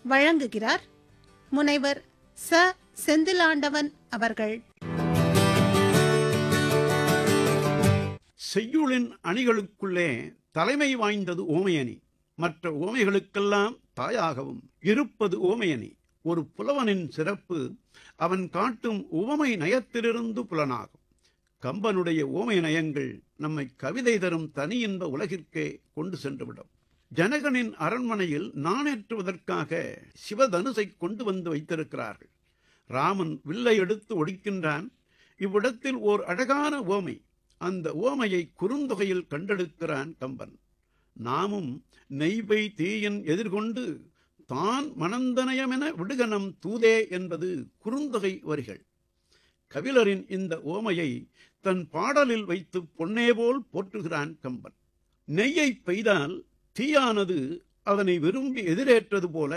வழங்குகிறார் முனைவர் ச செந்திலாண்டவன் அவர்கள் செய்யுளின் அணிகளுக்குள்ளே தலைமை வாய்ந்தது ஓமையணி மற்ற ஓமைகளுக்கெல்லாம் தாயாகவும் இருப்பது ஓமையணி ஒரு புலவனின் சிறப்பு அவன் காட்டும் உவமை நயத்திலிருந்து புலனாகும் கம்பனுடைய ஓமை நயங்கள் நம்மை கவிதை தரும் தனி இன்ப உலகிற்கே கொண்டு சென்றுவிடும் ஜனகனின் அரண்மனையில் நாணேற்றுவதற்காக சிவதனுசை கொண்டு வந்து வைத்திருக்கிறார்கள் ராமன் வில்லை எடுத்து ஒடிக்கின்றான் இவ்விடத்தில் ஓர் அழகான ஓமை அந்த ஓமையை குறுந்தொகையில் கண்டெடுக்கிறான் கம்பன் நாமும் நெய்பை தீயன் எதிர்கொண்டு தான் மணந்தனயமென விடுகனம் தூதே என்பது குறுந்தொகை வரிகள் கபிலரின் இந்த ஓமையை தன் பாடலில் வைத்து பொன்னே போல் போற்றுகிறான் கம்பன் நெய்யை பெய்தால் தீயானது அதனை விரும்பி எதிரேற்றது போல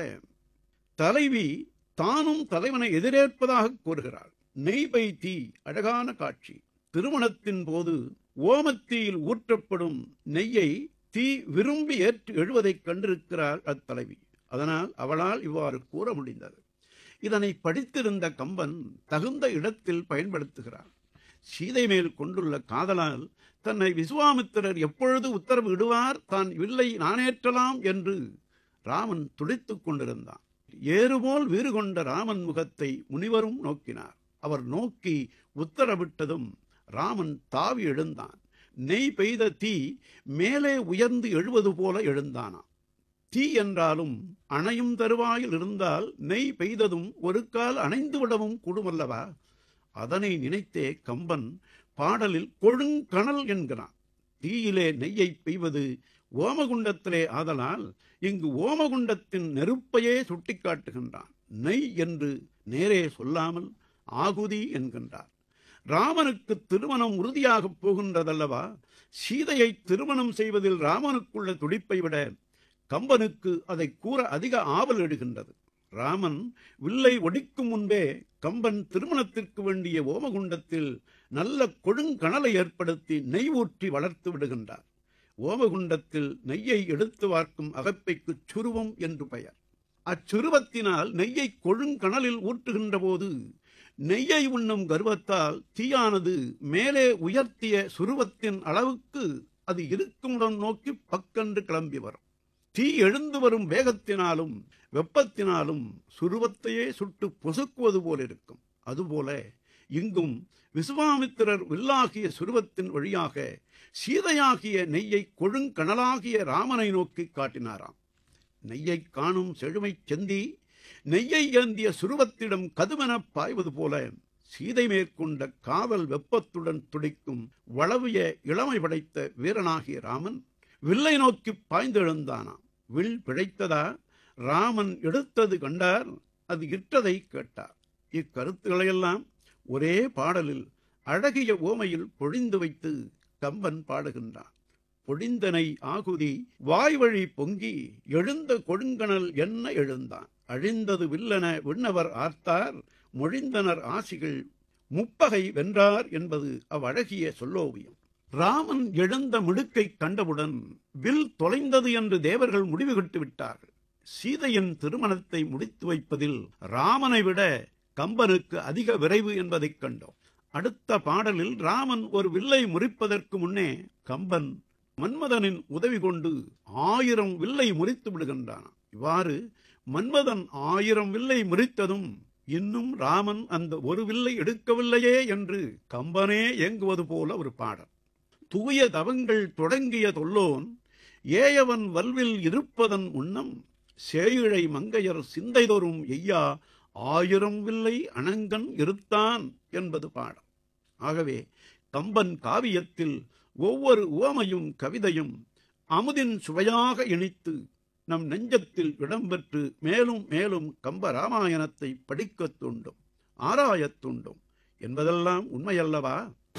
தலைவி தானும் தலைவனை எதிரேற்பதாக கூறுகிறாள் நெய்பை தீ அழகான காட்சி திருமணத்தின் போது ஓமத்தீயில் ஊற்றப்படும் நெய்யை தீ விரும்பி ஏற்று எழுவதைக் கண்டிருக்கிறாள் அத்தலைவி அதனால் அவளால் இவ்வாறு கூற முடிந்தது இதனை படித்திருந்த கம்பன் தகுந்த இடத்தில் பயன்படுத்துகிறார் சீதை மேல் கொண்டுள்ள காதலால் தன்னை விசுவாமித்திரர் எப்பொழுது உத்தரவு இடுவார் தான் வில்லை நானேற்றலாம் என்று ராமன் துடித்துக் கொண்டிருந்தான் ஏறுபோல் வீறு கொண்ட ராமன் முகத்தை முனிவரும் நோக்கினார் அவர் நோக்கி உத்தரவிட்டதும் ராமன் தாவி எழுந்தான் நெய் பெய்த தீ மேலே உயர்ந்து எழுவது போல எழுந்தானாம் தீ என்றாலும் அணையும் தருவாயில் இருந்தால் நெய் பெய்ததும் ஒரு கால் அணைந்து விடவும் கூடுமல்லவா அதனை நினைத்தே கம்பன் பாடலில் கொழுங்கணல் என்கிறான் தீயிலே நெய்யை பெய்வது ஓமகுண்டத்திலே ஆதலால் இங்கு ஓமகுண்டத்தின் நெருப்பையே சுட்டிக்காட்டுகின்றான் நெய் என்று நேரே சொல்லாமல் ஆகுதி என்கின்றார் ராமனுக்கு திருமணம் உறுதியாகப் போகின்றதல்லவா சீதையை திருமணம் செய்வதில் ராமனுக்குள்ள துடிப்பை விட கம்பனுக்கு அதை கூற அதிக ஆவல் எடுகின்றது ராமன் வில்லை ஒடிக்கும் முன்பே கம்பன் திருமணத்திற்கு வேண்டிய ஓமகுண்டத்தில் நல்ல கொழுங்கணலை ஏற்படுத்தி நெய் ஊற்றி வளர்த்து விடுகின்றார் ஓமகுண்டத்தில் நெய்யை எடுத்து வார்க்கும் அகப்பைக்கு சுருவம் என்று பெயர் அச்சுருவத்தினால் நெய்யை கொழுங்கணலில் ஊற்றுகின்ற போது நெய்யை உண்ணும் கர்வத்தால் தீயானது மேலே உயர்த்திய சுருவத்தின் அளவுக்கு அது இருக்குமிடம் நோக்கி பக்கென்று கிளம்பி வரும் தீ எழுந்து வரும் வேகத்தினாலும் வெப்பத்தினாலும் சுருவத்தையே சுட்டு பொசுக்குவது போல இருக்கும் அதுபோல இங்கும் விசுவாமித்திரர் வில்லாகிய சுருவத்தின் வழியாக சீதையாகிய நெய்யை கொழுங்கணலாகிய ராமனை நோக்கி காட்டினாராம் நெய்யை காணும் செழுமை செந்தி நெய்யை ஏந்திய சுருவத்திடம் கதுமெனப் பாய்வது போல சீதை மேற்கொண்ட காவல் வெப்பத்துடன் துடிக்கும் வளவிய இளமை படைத்த வீரனாகிய ராமன் வில்லை நோக்கி பாய்ந்தெழுந்தானாம் வில் பிழைத்ததா ராமன் எடுத்தது கண்டார் அது இட்டதை கேட்டார் இக்கருத்துக்களையெல்லாம் ஒரே பாடலில் அழகிய ஓமையில் பொழிந்து வைத்து கம்பன் பாடுகின்றான் பொழிந்தனை ஆகுதி வாய்வழி பொங்கி எழுந்த கொடுங்கணல் என்ன எழுந்தான் அழிந்தது வில்லன விண்ணவர் ஆர்த்தார் மொழிந்தனர் ஆசிகள் முப்பகை வென்றார் என்பது அவ்வழகிய சொல்லோவியம் ராமன் எழுந்த மிடுக்கை கண்டவுடன் வில் தொலைந்தது என்று தேவர்கள் முடிவு கட்டு விட்டார்கள் சீதையின் திருமணத்தை முடித்து வைப்பதில் ராமனை விட கம்பனுக்கு அதிக விரைவு என்பதைக் கண்டோம் அடுத்த பாடலில் ராமன் ஒரு வில்லை முறிப்பதற்கு முன்னே கம்பன் மன்மதனின் உதவி கொண்டு ஆயிரம் வில்லை முறித்து விடுகின்றான் இவ்வாறு மன்மதன் ஆயிரம் வில்லை முறித்ததும் இன்னும் ராமன் அந்த ஒரு வில்லை எடுக்கவில்லையே என்று கம்பனே ஏங்குவது போல ஒரு பாடல் தூய தவங்கள் தொடங்கிய தொல்லோன் ஏயவன் வல்வில் இருப்பதன் முன்னம் சேயிழை மங்கையர் சிந்தைதொரும் எய்யா ஆயிரம் வில்லை அணங்கன் இருத்தான் என்பது பாடம் ஆகவே கம்பன் காவியத்தில் ஒவ்வொரு உவமையும் கவிதையும் அமுதின் சுவையாக இணைத்து நம் நெஞ்சத்தில் இடம்பெற்று மேலும் மேலும் கம்ப ராமாயணத்தை படிக்கத் தூண்டும் ஆராயத் தூண்டும் என்பதெல்லாம் உண்மையல்லவா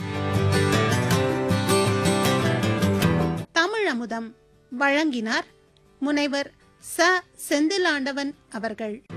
தமிழ் அமுதம் வழங்கினார் முனைவர் ச செந்திலாண்டவன் அவர்கள்